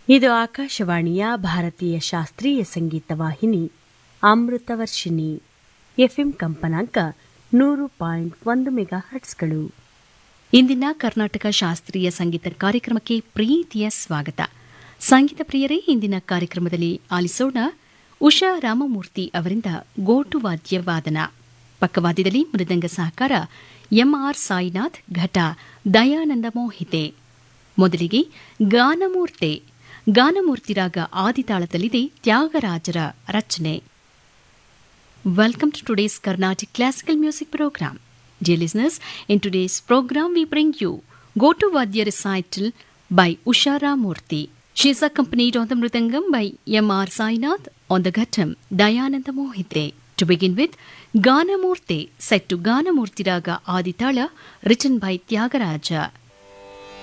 ಇದು ಆಕಾಶವಾಣಿಯ ಭಾರತೀಯ ಶಾಸ್ತ್ರೀಯ ಸಂಗೀತ ವಾಹಿನಿ ಅಮೃತವರ್ಷಿಣಿ ಎಫ್ಎಂ ಕಂಪನಾಂಕ ನೂರು ಪಾಯಿಂಟ್ ಒಂದು ಮೆಗಾ ಹರ್ಟ್ಸ್ಗಳು ಇಂದಿನ ಕರ್ನಾಟಕ ಶಾಸ್ತ್ರೀಯ ಸಂಗೀತ ಕಾರ್ಯಕ್ರಮಕ್ಕೆ ಪ್ರೀತಿಯ ಸ್ವಾಗತ ಸಂಗೀತ ಪ್ರಿಯರೇ ಇಂದಿನ ಕಾರ್ಯಕ್ರಮದಲ್ಲಿ ಆಲಿಸೋಣ ಉಷಾ ರಾಮಮೂರ್ತಿ ಅವರಿಂದ ಗೋಟು ವಾದ್ಯ ವಾದನ ಪಕ್ಕವಾದ್ಯದಲ್ಲಿ ಮೃದಂಗ ಸಹಕಾರ ಎಂಆರ್ ಸಾಯಿನಾಥ್ ಘಟ ದಯಾನಂದ ಮೋಹಿತೆ ಮೊದಲಿಗೆ ಗಾನಮೂರ್ತೆ ಗಾನಮೂರ್ತಿ ರಾಗ ಆದಿತಾಳದಲ್ಲಿದೆ ತ್ಯಾಗರಾಜರ ರಚನೆ Welcome to today's Carnatic Classical Music Program. Dear listeners, in today's program we bring you Go to Vadya recital by Ushara Murthy. She is accompanied on the Mridangam by M.R. Sainath, on the Ghatam, Dayananda Mohite. To begin with, Gana Murthy, set to Gana Murti Raga Aditala, written by Tyagaraja.